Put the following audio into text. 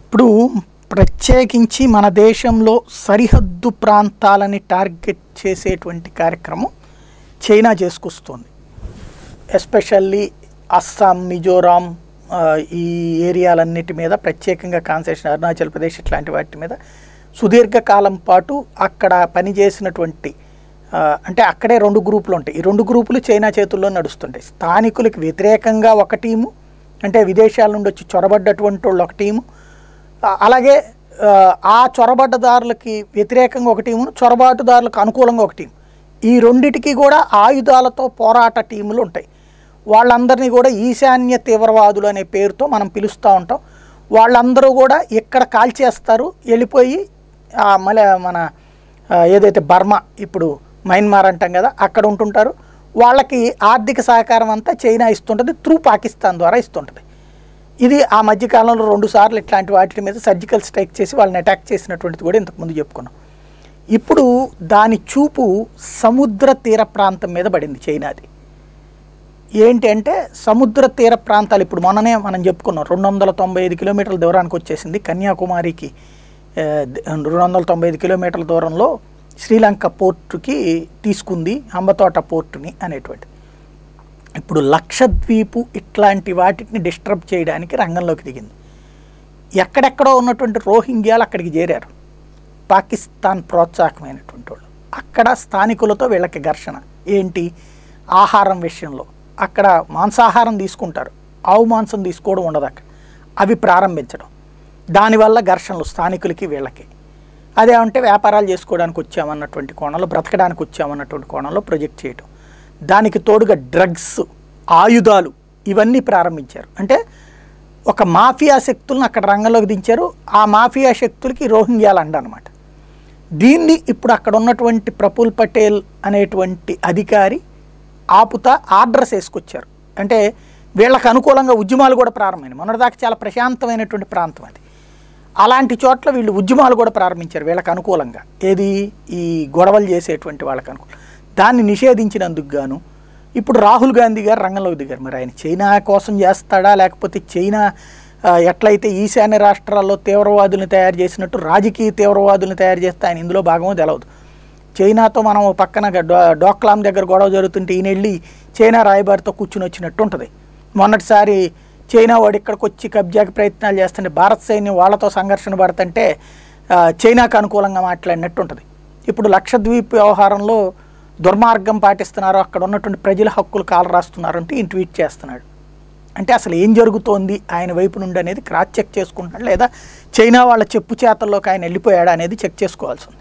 ఇప్పుడు ప్రత్యేకించి మన దేశంలో సరిహద్దు ప్రాంతాలని టార్గెట్ చేసేటువంటి కార్యక్రమం చైనా చేసుకొస్తుంది ఎస్పెషల్లీ అస్సాం మిజోరాం ఆ, ఈ ఏరియాలన్నిటి మీద ప్రత్యేకంగా కాన్సెషన్ అరుణాచల్ ప్రదేశ్ ఇట్లాంటి వాటి మీద సుదీర్ఘకాలం పాటు అక్కడ పనిచేసినటువంటి ఆ, అంటే అక్కడే రెండు గ్రూపులు ఉంటాయి ఈ రెండు గ్రూపులు చైనా చేతుల్లో నడుస్తుంటాయి స్థానికులకి వ్యతిరేకంగా ఒక టీము అంటే విదేశాల నుండి వచ్చి చొరబడ్డటువంటి వాళ్ళు ఒక టీము ఆ, అలాగే ఆ, ఆ చొరబడ్డదారులకి వ్యతిరేకంగా ఒక టీము చొరబాటుదారులకు అనుకూలంగా ఒక టీం ఈ రెండిటికి కూడా ఆయుధాలతో పోరాట టీములు ఉంటాయి వాళ్ళందరినీ కూడా ఈశాన్య తీవ్రవాదులు అనే పేరుతో మనం పిలుస్తూ ఉంటాం వాళ్ళందరూ కూడా ఇక్కడ కాల్చేస్తారు వెళ్ళిపోయి ఆ, మళ్ళీ మన ఆ, ఏదైతే బర్మా ఇప్పుడు మయన్మార్ అంటాం కదా అక్కడ ఉంటుంటారు వాళ్ళకి ఆర్థిక సహకారం అంతా చైనా ఇస్తుంటుంది త్రూ పాకిస్తాన్ ద్వారా ఇస్తుంటుంది ఇది ఆ మధ్యకాలంలో రెండు సార్లు ఇట్లాంటి వాటి మీద సర్జికల్ స్ట్రైక్ చేసి వాళ్ళని అటాక్ చేసినటువంటిది కూడా ఇంతకుముందు చెప్పుకున్నాం ఇప్పుడు దాని చూపు సముద్ర తీర ప్రాంతం మీద పడింది చైనాది ఏంటి అంటే సముద్ర తీర ప్రాంతాలు ఇప్పుడు మొన్ననే మనం చెప్పుకున్నాం రెండు వందల తొంభై ఐదు కిలోమీటర్ల దూరానికి వచ్చేసింది కన్యాకుమారికి ఆ, రెండు వందల తొంభై ఐదు కిలోమీటర్ల దూరంలో శ్రీలంక పోర్టుకి తీసుకుంది అంబతోట పోర్టుని అనేటువంటి ఇప్పుడు లక్షద్వీపు ఇట్లాంటి వాటిని డిస్టర్బ్ చేయడానికి రంగంలోకి దిగింది ఎక్కడెక్కడో ఉన్నటువంటి రోహింగ్యాలు అక్కడికి చేరారు పాకిస్తాన్ ప్రోత్సాహకమైనటువంటి వాళ్ళు అక్కడ స్థానికులతో వీళ్ళకి ఘర్షణ ఏంటి ఆహారం విషయంలో అక్కడ మాంసాహారం తీసుకుంటారు ఆవు మాంసం తీసుకోవడం ఉండదు అక్కడ అవి ప్రారంభించడం దానివల్ల ఘర్షణలు స్థానికులకి వీళ్ళకి అదేమంటే వ్యాపారాలు చేసుకోవడానికి వచ్చామన్నటువంటి కోణంలో బ్రతకడానికి వచ్చామన్నటువంటి కోణంలో ప్రొజెక్ట్ చేయటం దానికి తోడుగా డ్రగ్స్ ఆయుధాలు ఇవన్నీ ప్రారంభించారు అంటే ఒక మాఫియా శక్తులను అక్కడ రంగంలోకి దించారు ఆ మాఫియా శక్తులకి రోహింగ్యాలు అండనమాట దీన్ని ఇప్పుడు అక్కడ ఉన్నటువంటి ప్రఫుల్ పటేల్ అనేటువంటి అధికారి ఆపుతా ఆర్డర్స్ వేసుకొచ్చారు అంటే వీళ్ళకి అనుకూలంగా ఉద్యమాలు కూడా ప్రారంభమైనాయి మొన్నటిదాకా చాలా ప్రశాంతమైనటువంటి ప్రాంతం అది అలాంటి చోట్ల వీళ్ళు ఉద్యమాలు కూడా ప్రారంభించారు వీళ్ళకి అనుకూలంగా ఏది ఈ గొడవలు చేసేటువంటి వాళ్ళకి అనుకూలం దాన్ని నిషేధించినందుకు గాను ఇప్పుడు రాహుల్ గాంధీ గారు రంగంలోకి దిగారు మరి ఆయన చైనా కోసం చేస్తాడా లేకపోతే చైనా ఆ, ఎట్లయితే ఈశాన్య రాష్ట్రాల్లో తీవ్రవాదుల్ని తయారు చేసినట్టు రాజకీయ తీవ్రవాదుల్ని తయారు చేస్తే ఆయన ఇందులో భాగమో తెలవదు చైనాతో మనం ఓ పక్కన గ- డో- డోక్లాం దగ్గర గొడవ జరుగుతుంటే ఈయన వెళ్ళి చైనా రాయబారితో కూర్చుని వచ్చినట్టు ఉంటుంది మొన్నటిసారి చైనా వాడు ఇక్కడికి వచ్చి కబ్జాకి ప్రయత్నాలు చేస్తుంటే భారత సైన్యం వాళ్ళతో సంఘర్షణ పడుతుంటే ఆ, చైనాకు అనుకూలంగా మాట్లాడినట్టు ఉంటుంది ఇప్పుడు లక్షద్వీప్ వ్యవహారంలో దుర్మార్గం పాటిస్తున్నారు అక్కడ ఉన్నటువంటి ప్రజల హక్కులు కాలు రాస్తున్నారు అంటే ఈయన ట్వీట్ చేస్తున్నాడు అంటే అసలు ఏం జరుగుతోంది ఆయన వైపు నుండి అనేది క్రాస్ చెక్ చేసుకుంటున్నాడు లేదా చైనా వాళ్ళ చెప్పు చేతల్లోకి ఆయన వెళ్ళిపోయాడా అనేది చెక్ చేసుకోవాల్సి ఉంది